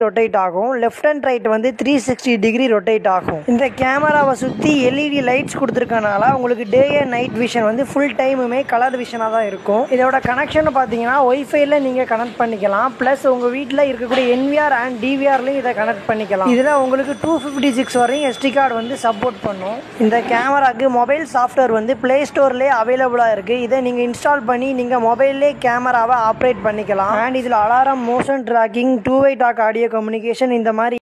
rotate ஆகும் left and right வந்து three sixty degree rotate ஆகும் இந்த கேமராவை சுற்றி எல்இடி லைட்ஸ் கொடுத்துருக்கனால உங்களுக்கு டே அண்ட் நைட் விஷன் வந்து ஃபுல் டைமுமே கலர் விஷனாக தான் இருக்கும் இதோட கனெக்ஷன் பார்த்தீங்கன்னா ஒய்ஃபைல நீங்கள் கனெக்ட் பண்ணிக்கலாம் ப்ளஸ் உங்கள் வீட்டில் இருக்கக்கூடிய என்விஆர் அண்ட் டிவிஆர்லையும் இதை கனெக்ட் பண்ணிக்கலாம் இதில் உங்களுக்கு டூ ஃபிஃப்டி சிக்ஸ் வரையும் எஸ்டி கார்டு வந்து சப்போர்ட் பண்ணும் இந்த கேமராக்கு மொபைல் சாஃப்ட்வேர் வந்து ப்ளே ஸ்டோர்லேயே அவைலபிளாக இருக்குது இதை நீங்கள் இன்ஸ்டால் பண்ணி நீங்கள் மொபைல்லே கேமராவை ஆப்ரேட் பண்ணிக்கலாம் அண்ட் இதில் alarm motion tracking two way talk audio communication இந்த மாதிரி